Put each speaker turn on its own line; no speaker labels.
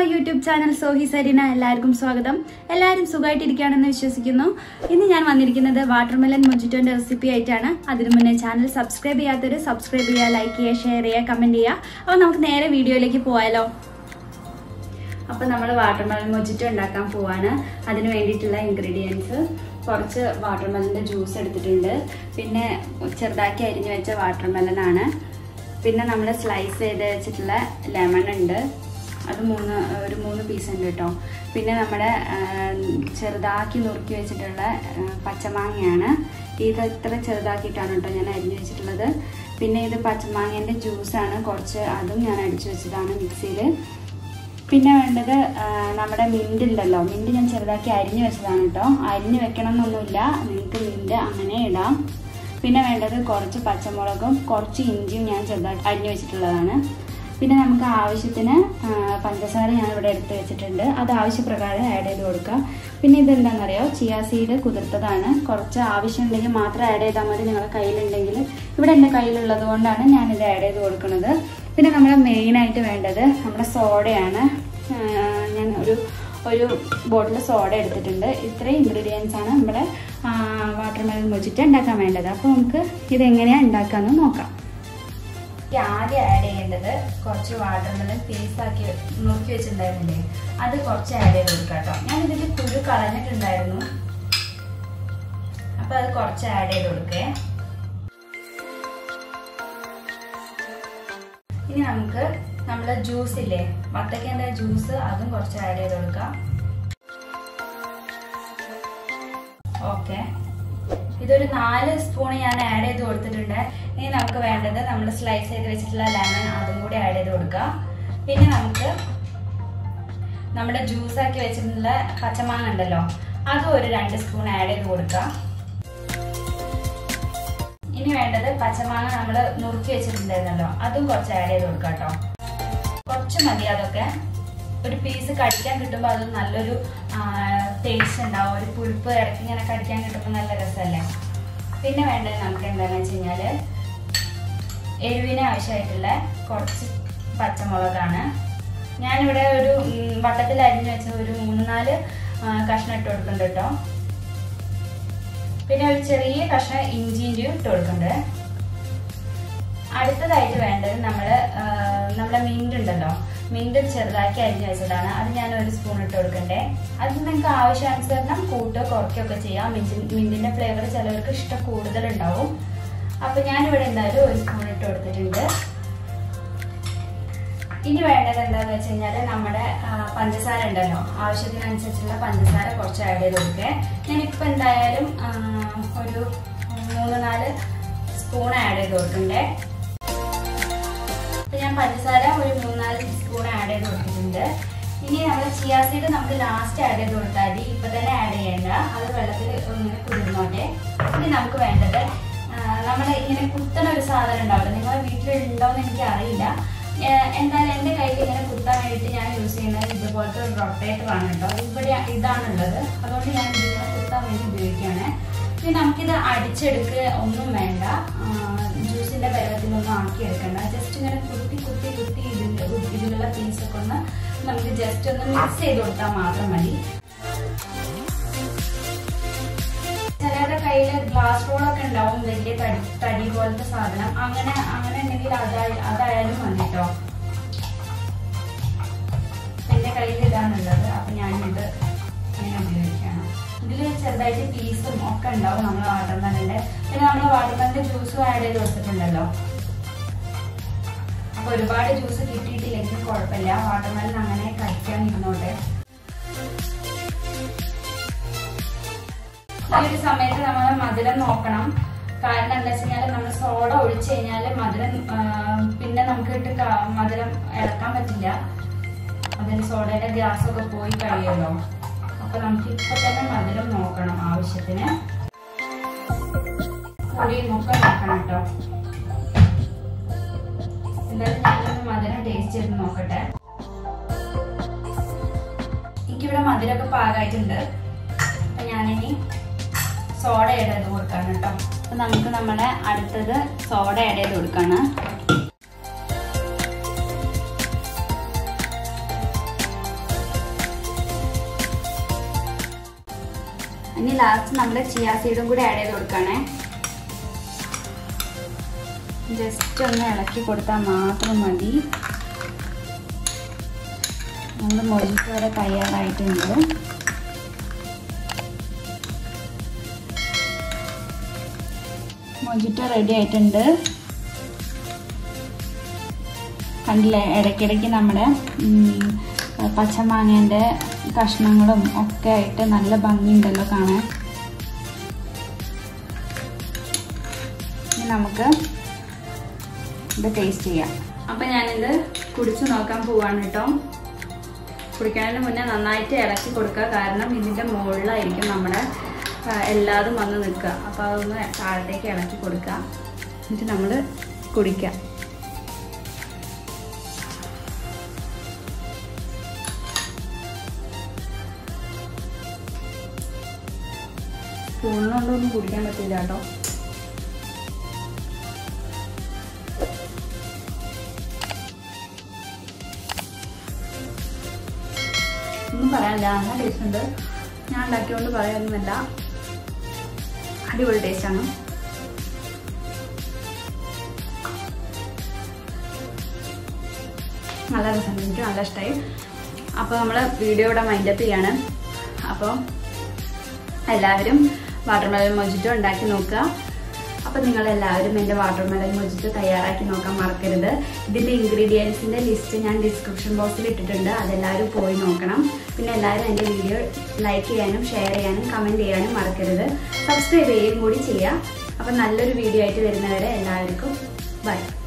YouTube channel സോഹി Sareena എല്ലാവർക്കും സ്വാഗതം എല്ലാവരും സുഖമായിട്ടിരിക്കുകയാണെന്ന് വിശ്വസിക്കുന്നു ഇന്ന് ഞാൻ വന്നിരിക്കുന്നത് വാട്ടർമെലൻ മൊജിറ്റോന്റെ റെസിപ്പി ആയിട്ടാണ് അതിനു മുന്നേ ചാനൽ സബ്സ്ക്രൈബ് ചെയ്യാത്തവർ സബ്സ്ക്രൈബ് ചെയ്യുക ലൈക്ക് ചെയ്യുക ഷെയർ ചെയ്യുക കമന്റ് ചെയ്യുക അപ്പോൾ നമുക്ക് നേരെ വീഡിയോയിലേക്ക് പോയാലോ അപ്പോൾ നമ്മൾ വാട്ടർമെലൻ മൊജിറ്റോ ഉണ്ടാക്കാൻ പോവാണ് അതിന് വേണ്ടിയിട്ടുള്ള ഇൻഗ്രീഡിയൻസ് കുറച്ച് വാട്ടർമെലൻ്റെ ജ്യൂസ് എടുത്തിട്ടുണ്ട് പിന്നെ ചെറുതാക്കി അരിഞ്ഞു വെച്ച വാട്ടർമെലൻ ആണ് പിന്നെ നമ്മൾ സ്ലൈസ് ചെയ്ത് വെച്ചിട്ടുള്ള ലെമൺ ഉണ്ട് അത് മൂന്ന് ഒരു മൂന്ന് പീസ് ഉണ്ട് കേട്ടോ പിന്നെ നമ്മുടെ ആ, ചെറുതാക്കി നുറുക്കി വെച്ചിട്ടുള്ള ആ, പച്ചമാങ്ങയാണ് ഇത് ഇത്ര ചെറുതാക്കിയിട്ടാണ് കേട്ടോ ഞാൻ അരിഞ്ഞു വെച്ചിട്ടുള്ളത് പിന്നെ ഇത് പച്ചമാങ്ങേൻ്റെ ജ്യൂസാണ് കുറച്ച് അതും ഞാൻ അടിച്ചു വെച്ചതാണ് മിക്സിയിൽ പിന്നെ വേണ്ടത് ആ, നമ്മുടെ മിന്റ് ഉണ്ടല്ലോ മിന്റ് ഞാൻ ചെറുതാക്കി അരിഞ്ഞു വെച്ചതാണ് കേട്ടോ അരിഞ്ഞു വെക്കണം എന്നൊന്നുമില്ല നിങ്ങൾക്ക് മിന്റ് അങ്ങനെ ഇടാം പിന്നെ വേണ്ടത് കുറച്ച് പച്ചമുളകും കുറച്ച് ഇഞ്ചിയും ഞാൻ ചെറുതാക്കി അരിഞ്ഞു വെച്ചിട്ടുള്ളതാണ് പിന്നെ നമുക്ക് ആവശ്യത്തിന് ആ, പഞ്ചസാര ഞാൻ ഇവിടെ എടുത്ത് വെച്ചിട്ടുണ്ട് അത് ആവശ്യപ്രകാരം ആഡ് ചെയ്ത് കൊടുക്കുക പിന്നെ ഇതെന്താണെന്നറിയോ ചിയാ സീഡ് കുതിർത്തതാണ് കുറച്ച് ആവശ്യമുണ്ടെങ്കിൽ മാത്രം ആഡ് ചെയ്താൽ മതി നിങ്ങളുടെ കയ്യിലുണ്ടെങ്കിൽ ഇവിടെ എൻ്റെ കയ്യിലുള്ളത് കൊണ്ടാണ് ഞാനിത് ആഡ് ചെയ്ത് കൊടുക്കുന്നത് പിന്നെ നമ്മൾ മെയിനായിട്ട് വേണ്ടത് നമ്മുടെ സോഡയാണ് ആ, ഞാൻ ഒരു ഒരു ബോട്ടിൽ സോഡ എടുത്തിട്ടുണ്ട് ഇത്രയും ഇൻഗ്രീഡിയൻസ് ആണ് നമ്മുടെ വാട്ടർമെലൻ മൊജിറ്റ് ഉണ്ടാക്കാൻ വേണ്ടത് അപ്പോൾ നമുക്ക് ഇതെങ്ങനെയാണ് ഉണ്ടാക്കാമെന്ന് നോക്കാം എനിക്ക് ആദ്യം ആഡ് ചെയ്യേണ്ടത് കുറച്ച് വാട്ടർമെലൻ പീസാക്കി നുറുക്കി വെച്ചിട്ടുണ്ടായിരുന്നില്ലേ അത് കുറച്ച് ആഡ് ചെയ്ത് കൊടുക്കാം കേട്ടോ ഞാൻ ഇതിൽ കുരു കളഞ്ഞിട്ടുണ്ടായിരുന്നു അപ്പൊ അത് കുറച്ച് ആഡ് ചെയ്ത് കൊടുക്കേ ഇനി നമുക്ക് നമ്മളെ ജ്യൂസ് ഇല്ലേ വത്തക്കേൻ്റെ ജ്യൂസ് അതും കുറച്ച് ആഡ് ചെയ്ത് കൊടുക്കാം ഓക്കെ ഇതൊരു നാല് സ്പൂൺ ഞാൻ ആഡ് ചെയ്ത് കൊടുത്തിട്ടുണ്ട് ഇനി നമുക്ക് വേണ്ടത് നമ്മൾ സ്ലൈസ് ചെയ്ത് വെച്ചിട്ടുള്ള ലെമൺ അതും കൂടി ആഡ് ചെയ്ത് കൊടുക്കാം പിന്നെ നമുക്ക് നമ്മുടെ ജ്യൂസ് ആക്കി വെച്ചിട്ടുള്ള പച്ചമാങ്ങ ഉണ്ടല്ലോ അതും ഒരു രണ്ട് സ്പൂൺ ആഡ് ചെയ്ത് കൊടുക്കാം ഇനി വേണ്ടത് പച്ചമാങ്ങ നമ്മൾ നുറുക്കി വെച്ചിട്ടുണ്ടായിരുന്നല്ലോ അതും കുറച്ച് ആഡ് ചെയ്ത് കൊടുക്കാം കേട്ടോ കുറച്ച് മതി അതൊക്കെ ഒരു പീസ് കടിക്കാൻ കിട്ടുമ്പോൾ അത് നല്ലൊരു ടേസ്റ്റ് ഉണ്ടാവും ഒരു പുളിപ്പ് ഇടയ്ക്ക് ഇങ്ങനെ കടിക്കാൻ കിട്ടുമ്പോൾ നല്ല രസമല്ലേ പിന്നെ വേണ്ടത് നമുക്ക് എന്താണെന്ന് വെച്ച് കഴിഞ്ഞാൽ എരിവിന് ആവശ്യമായിട്ടുള്ള കുറച്ച് പച്ചമുളകാണ് ഞാനിവിടെ ഒരു ഉം, വട്ടത്തിൽ അരിഞ്ഞു വെച്ച ഒരു മൂന്ന് നാല് ആ, കഷ്ണം ഇട്ട് കൊടുക്കുന്നുണ്ട് കേട്ടോ പിന്നെ ഒരു ചെറിയ കഷ്ണം ഇഞ്ചിൻ്റെയും ഇട്ട് കൊടുക്കുന്നുണ്ട് അടുത്തതായിട്ട് വേണ്ടത് നമ്മൾ നമ്മുടെ മിന്റ് ഉണ്ടല്ലോ മിന്റ് ചെറുതാക്കി അരിഞ്ഞു വെച്ചതാണ് അത് ഞാൻ ഒരു സ്പൂൺ ഇട്ട് കൊടുക്കണ്ടേ അത് നിങ്ങൾക്ക് ആവശ്യാനുസരണം കൂട്ടോ കുറയ്ക്കുകയൊക്കെ ചെയ്യാം മിന്റി മിന്റിന്റെ ഫ്ലേവർ ചിലവർക്ക് ഇഷ്ടം കൂടുതലുണ്ടാവും അപ്പൊ ഞാനിവിടെ എന്തായാലും ഒരു സ്പൂൺ ഇട്ട് കൊടുത്തിട്ടുണ്ട് ഇനി വേണ്ടത് എന്താന്ന് വെച്ച് കഴിഞ്ഞാല് നമ്മുടെ ആ, പഞ്ചസാര ഉണ്ടല്ലോ ആവശ്യത്തിനനുസരിച്ചുള്ള പഞ്ചസാര കുറച്ച് ആഡ് ചെയ്ത് കൊടുക്കേ ഞാനിപ്പോ എന്തായാലും ആ, ഒരു മൂന്ന് നാല് സ്പൂൺ ആഡ് ചെയ്ത് കൊടുക്കണ്ടേ അപ്പൊ ഞാൻ പഞ്ചസാര ഒരു മൂന്നാല് സ്പൂൺ ആഡ് ചെയ്ത് കൊടുത്തിട്ടുണ്ട് ഇനി നമ്മുടെ ചിയാ സീഡ് നമുക്ക് ലാസ്റ്റ് ആഡ് ചെയ്ത് കൊടുത്താൽ മതി ഇപ്പൊ തന്നെ ആഡ് ചെയ്യേണ്ട അത് വെള്ളത്തിൽ ഇങ്ങനെ കുതിർന്നോട്ടെ ഇനി നമുക്ക് വേണ്ടത് നമ്മൾ ഇങ്ങനെ കുത്തണ ഒരു സാധനം ഉണ്ടാവില്ല നിങ്ങളുടെ വീട്ടിലുണ്ടോയെന്ന് എനിക്ക് അറിയില്ല ഏഹ് എന്തായാലും എൻ്റെ കയ്യിൽ ഇങ്ങനെ കുത്താൻ വേണ്ടിയിട്ട് ഞാൻ യൂസ് ചെയ്യുന്നത് ഇതുപോലത്തെ ഒരു റൊട്ടേറ്റർ ആണ് കേട്ടോ ഇവിടെ ഇതാണുള്ളത് അതുകൊണ്ട് ഞാൻ ഇതിങ്ങനെ കുത്താൻ വേണ്ടി ഉപയോഗിക്കുകയാണ് പിന്നെ നമുക്കിത് അടിച്ചെടുക്കുക ഒന്നും വേണ്ട ജ്യൂസിന്റെ പരുവത്തിലൊന്നും ആക്കി എടുക്കണ്ട ജസ്റ്റ് ഇങ്ങനെ കുത്തി കുത്തി കുത്തി ഇതിന്റെ ഇതിലുള്ള പീസൊക്കെ ഒന്ന് നമുക്ക് ജസ്റ്റ് ഒന്ന് മിക്സ് ചെയ്ത് കൊടുത്താൽ മാത്രം മതി ചിലരുടെ കയ്യിൽ ഗ്ലാസ് റോളൊക്കെ ഉണ്ടാവും വലിയ തടി തടി പോലത്തെ സാധനം അങ്ങനെ അങ്ങനെ ഉണ്ടെങ്കിൽ അതായി അതായാലും മതി കേട്ടോ എന്റെ കയ്യിൽ ഇതാണുള്ളത് അപ്പൊ ഞാനിത് ഇങ്ങനെ ഉപയോഗിക്കണം ഇതിൽ ചെറുതായിട്ട് പീസും ഒക്കെ ഉണ്ടാവും നമ്മൾ വാട്ടർമെലന്റെ പിന്നെ നമ്മൾ വാട്ടർമെലന്റെ ജ്യൂസും ആഡ് ചെയ്ത് കൊടുത്തിട്ടുണ്ടല്ലോ അപ്പൊ ഒരുപാട് ജ്യൂസ് കിട്ടിയിട്ടില്ലെങ്കിൽ കുഴപ്പമില്ല വാട്ടർമെലൻ അങ്ങനെ കഴിക്കാൻ ഇരുന്നോട്ടെ ഈ ഒരു സമയത്ത് നമ്മൾ മധുരം നോക്കണം കാരണം എന്താ വെച്ച് കഴിഞ്ഞാൽ നമ്മൾ സോഡ ഒഴിച്ചു കഴിഞ്ഞാൽ മധുരം ആ, പിന്നെ നമുക്ക് ഇട്ട് ക- മധുരം ഇളക്കാൻ പറ്റില്ല അതിന് സോഡയുടെ ഗ്യാസ് ഒക്കെ പോയി കഴിയുമല്ലോ അപ്പൊ നമുക്ക് ഇപ്പൊ തന്നെ മധുരം നോക്കണം ആവശ്യത്തിന് കൂടിയും ഒക്കെ നോക്കണം കേട്ടോ എന്തായാലും ഞാനൊന്ന് മധുരം ടേസ്റ്റ് ചെയ്ത് നോക്കട്ടെ എനിക്കിവിടെ മധുരമൊക്കെ പാകമായിട്ടുണ്ട് അപ്പൊ ഞാനിനി സോഡ ആഡ് ചെയ്ത് കൊടുക്കാണ് കേട്ടോ അപ്പൊ നമുക്ക് നമ്മുടെ അടുത്തത് സോഡ ആഡ് ചെയ്ത് കൊടുക്കാണ് ഇനി ലാസ്റ്റ് നമ്മൾ ചിയാ സീഡും കൂടി ആഡ് ചെയ്ത് കൊടുക്കണേ ജസ്റ്റ് ഒന്ന് ഇളക്കി കൊടുത്താൽ മാത്രം മതി നമ്മൾ മൊജിക്ക് വരെ തയ്യാറായിട്ടുണ്ട് മൊജിറ്റോ റെഡി ആയിട്ടുണ്ട് കണ്ടില്ലേ ഇടയ്ക്കിടയ്ക്ക് നമ്മുടെ പച്ചമാങ്ങേൻ്റെ കഷ്ണങ്ങളും ഒക്കെ ആയിട്ട് നല്ല ഭംഗിയുണ്ടല്ലോ കാണാൻ ഇനി നമുക്ക് ഇത് ടേസ്റ്റ് ചെയ്യാം അപ്പം ഞാനിത് കുടിച്ചു നോക്കാൻ പോവാണ് കേട്ടോ കുടിക്കുന്നതിന് മുന്നേ നന്നായിട്ട് ഇളക്കി കൊടുക്കുക കാരണം ഇതിൻ്റെ മുകളിലായിരിക്കും നമ്മുടെ എല്ലാതും വന്ന് നിൽക്കുക അപ്പോൾ അതൊന്ന് താഴത്തേക്ക് ഇളക്കി കൊടുക്കുക എന്നിട്ട് നമ്മൾ കുടിക്കുക സ്പൂണിനുകൊണ്ടൊന്നും കുടിക്കാൻ പറ്റില്ല കേട്ടോ ഒന്നും പറയാനില്ല നല്ല ടേസ്റ്റ് ഉണ്ട് ഞാൻ ഉണ്ടാക്കിയോണ്ട് പറയാനൊന്നുമല്ല അടിപൊളി ടേസ്റ്റാണ് നല്ല രസമുണ്ട് എനിക്ക് നല്ല ഇഷ്ടമായി അപ്പോൾ നമ്മൾ വീഡിയോ ഇവിടെ മൈൻഡപ്പ് ചെയ്യാണ് അപ്പോൾ എല്ലാവരും വാട്ടർമെലൻ മൊജിറ്റോ ഉണ്ടാക്കി നോക്കുക അപ്പോൾ നിങ്ങളെല്ലാവരും എൻ്റെ വാട്ടർമെലൻ മൊജിറ്റോ തയ്യാറാക്കി നോക്കാൻ മറക്കരുത് ഇതിൻ്റെ ഇൻഗ്രീഡിയൻസിൻ്റെ ലിസ്റ്റ് ഞാൻ ഡിസ്ക്രിപ്ഷൻ ബോക്സിൽ ഇട്ടിട്ടുണ്ട് അതെല്ലാവരും പോയി നോക്കണം പിന്നെ എല്ലാവരും എൻ്റെ വീഡിയോ ലൈക്ക് ചെയ്യാനും ഷെയർ ചെയ്യാനും കമൻറ്റ് ചെയ്യാനും മറക്കരുത് സബ്സ്ക്രൈബ് ചെയ്യുകയും കൂടി ചെയ്യുക അപ്പോൾ നല്ലൊരു വീഡിയോ ആയിട്ട് വരുന്നവരെ എല്ലാവർക്കും ബൈ